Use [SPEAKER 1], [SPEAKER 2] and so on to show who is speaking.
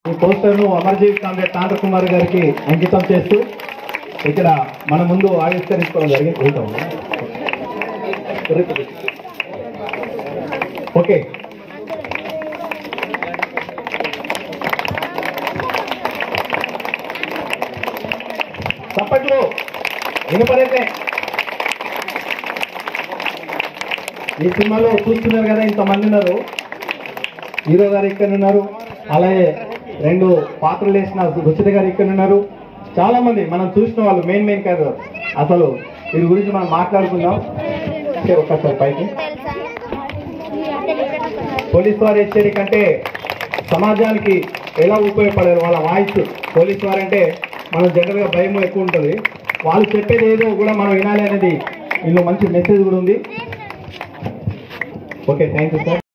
[SPEAKER 1] ఈ పోస్టర్ను అమర్జీత్ కామ్రేడ్ తాండ్ర కుమార్ గారికి అంకితం చేస్తూ ఇక్కడ మన ముందు ఆవిష్కరించుకోవడం జరిగింది వెళ్తాం. ఓకే తప్పట్లు వినపడైతే ఈ సినిమాలో చూస్తున్నారు కదా ఇంతమంది ఉన్నారు హీరో గారు ఇక్కడ ఉన్నారు అలాగే రెండు పాత్రలు వేసిన రుచిత గారు ఇక్కడ ఉన్నారు చాలా మంది మనం చూసిన వాళ్ళు మెయిన్ మెయిన్ కాదు అసలు వీరి గురించి మనం మాట్లాడుకుందాం ఓకే, ఒక్కసారి పైకి పోలీస్ వారి హెచ్చరిక అంటే సమాజానికి ఎలా ఉపయోగపడారు వాళ్ళ వాయిస్ పోలీస్ వారు అంటే మనం జనరల్గా భయం ఎక్కువ ఉంటుంది వాళ్ళు చెప్పేది ఏదో కూడా మనం వినాలి అనేది ఇందులో మంచి మెసేజ్ కూడా ఉంది ఓకే థ్యాంక్ యూ సార్